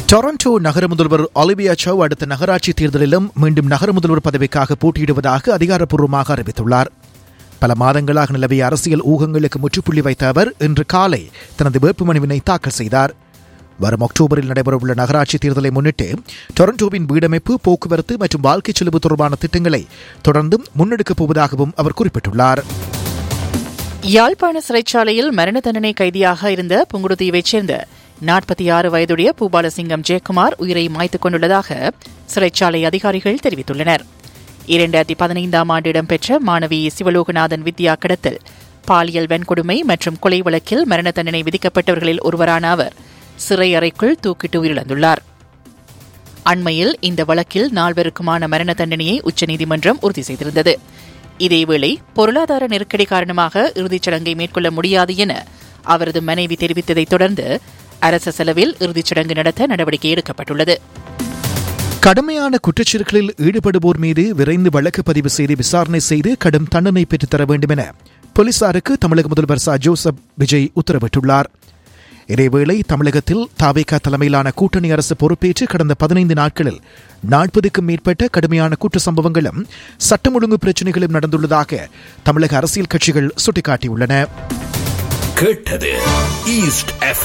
Toronto நகர முதல்வர் Olivia சௌ அடுத்த நகராட்சி தேர்தலிலும் மீண்டும் நகர முதல்வர் பதவிக்காக போட்டியிடுவதாக அதிகாரப்பூர்வமாக அறிவித்துள்ளார் பல மாதங்களாக நிலவிய அரசியல் ஊகங்களுக்கு முற்றுப்புள்ளி வைத்த அவர் இன்று காலை தனது வேட்புமனுவினை தாக்கல் செய்தார் வரும் அக்டோபரில் நடைபெறவுள்ள நகராட்சி தேர்தலை முன்னிட்டு டொரண்டோவின் வீடமைப்பு போக்குவரத்து மற்றும் வாழ்க்கை செலவு தொடர்பான திட்டங்களை தொடர்ந்தும் முன்னெடுக்கப் போவதாகவும் அவர் குறிப்பிட்டுள்ளார் யாழ்ப்பாண சிறைச்சாலையில் மரண தண்டனை கைதியாக இருந்த புங்குடுதீவைச் சேர்ந்த நாற்பத்தி ஆறு வயதுடைய பூபாலசிங்கம் ஜெயக்குமார் உயிரை மாய்த்துக் கொண்டுள்ளதாக சிறைச்சாலை அதிகாரிகள் தெரிவித்துள்ளனர் இரண்டாயிரத்தி பதினைந்தாம் ஆண்டு இடம்பெற்ற மாணவி சிவலோகநாதன் வித்யா கடத்தல் பாலியல் வன்கொடுமை மற்றும் கொலை வழக்கில் மரண தண்டனை விதிக்கப்பட்டவர்களில் ஒருவரான அவர் சிறை அறைக்குள் தூக்கிட்டு உயிரிழந்துள்ளார் அண்மையில் இந்த வழக்கில் நால்வருக்குமான மரண தண்டனையை உச்சநீதிமன்றம் உறுதி செய்திருந்தது இதேவேளை பொருளாதார நெருக்கடி காரணமாக இறுதிச் சடங்கை மேற்கொள்ள முடியாது என அவரது மனைவி தெரிவித்ததைத் தொடர்ந்து அரச செலவில் இறுதிச் சடங்கு நடத்த நடவடிக்கை எடுக்கப்பட்டுள்ளது கடுமையான குற்றச்செயல்களில் ஈடுபடுவோர் மீது விரைந்து வழக்கு பதிவு செய்து விசாரணை செய்து கடும் தண்டனை பெற்றுத்தர வேண்டும் என போலீசாருக்கு தமிழக முதல்வர் ச ஜோசப் விஜய் உத்தரவிட்டுள்ளார் இதேவேளை தமிழகத்தில் தாவேகா தலைமையிலான கூட்டணி அரசு பொறுப்பேற்று கடந்த பதினைந்து நாட்களில் நாற்பதுக்கும் மேற்பட்ட கடுமையான குற்ற சம்பவங்களும் சட்டம் ஒழுங்கு பிரச்சினைகளும் நடந்துள்ளதாக தமிழக அரசியல் கட்சிகள் சுட்டிக்காட்டியுள்ளன கேட்டது ஈஸ்ட் எஃப்